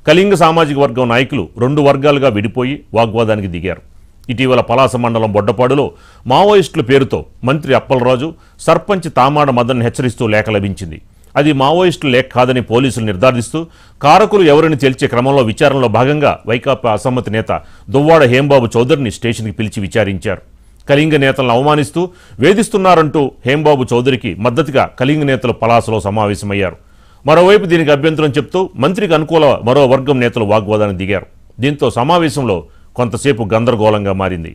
కళింగ సామాజిక వర్గం నాయకులు రెండు వర్గాలుగా విడిపోయి వాగ్వాదానికి దిగారు ఇటీవల పలాస మండలం బొడ్డపాడులో మావోయిస్టుల పేరుతో మంత్రి అప్పలరాజు సర్పంచ్ తామాడ మదన్ హెచ్చరిస్తూ లేఖ లభించింది అది మావోయిస్టుల లేఖ కాదని పోలీసులు నిర్ధారిస్తూ కారకులు ఎవరిని తేల్చే క్రమంలో విచారణలో భాగంగా వైకాపా అసమ్మతి నేత దువ్వాడ హేంబాబు చౌదరిని స్టేషన్కి పిలిచి విచారించారు కళింగ నేతలను అవమానిస్తూ వేధిస్తున్నారంటూ హేంబాబు చౌదరికి మద్దతుగా కళింగ నేతలు పలాసలో సమావేశమయ్యారు మరోవైపు దీనికి అభ్యంతరం చెప్తూ మంత్రికి అనుకూల మరో వర్గం నేతలు వాగ్వాదానికి దిగారు దీంతో సమావేశంలో కొంతసేపు గందరగోళంగా మారింది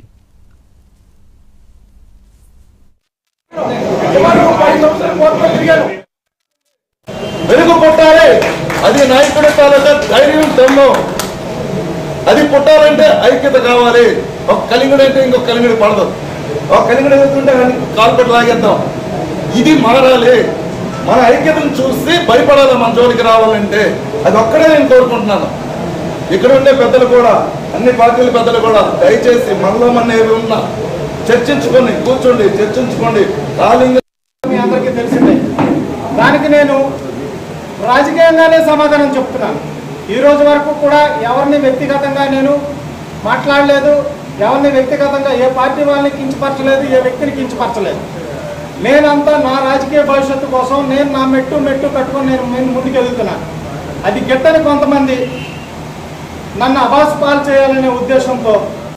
వెలుగు పుట్టాలి అది నాయకుడి తాలూకా ధైర్యం దమ్ము అది పుట్టాలంటే ఐక్యత కావాలి ఒక కలింగుడు అంటే ఇంకొక కలింగుడు పడదు ఒక కలింగుడు ఎదుగుతుంటే కాల్పట్టు లాగేద్దాం ఇది మారాలి మన ఐక్యతను చూసి భయపడాలి మన జోలికి రావాలంటే అది ఒక్కడే నేను కోరుకుంటున్నాను ఇక్కడ ఉండే పెద్దలు కూడా అన్ని పార్టీల పెద్దలు కూడా దయచేసి మనలో మన ఏవి ఉన్నా చర్చించుకొని కూర్చోండి చర్చించుకోండి కాలింగ మీ అందరికీ తెలిసిందే దానికి నేను రాజకీయంగానే సమాధానం చెప్తున్నాను ఈ రోజు వరకు కూడా ఎవరిని వ్యక్తిగతంగా నేను మాట్లాడలేదు ఎవరిని వ్యక్తిగతంగా ఏ పార్టీ వాళ్ళని కించపరచలేదు ఏ వ్యక్తిని కించపరచలేదు నేనంతా నా రాజకీయ భవిష్యత్తు కోసం నేను నా మెట్టు మెట్టు కట్టుకొని నేను నేను ముందుకు వెళ్తున్నాను అది గిట్టని కొంతమంది నన్ను అబాస్ పాలు చేయాలనే ఉద్దేశంతో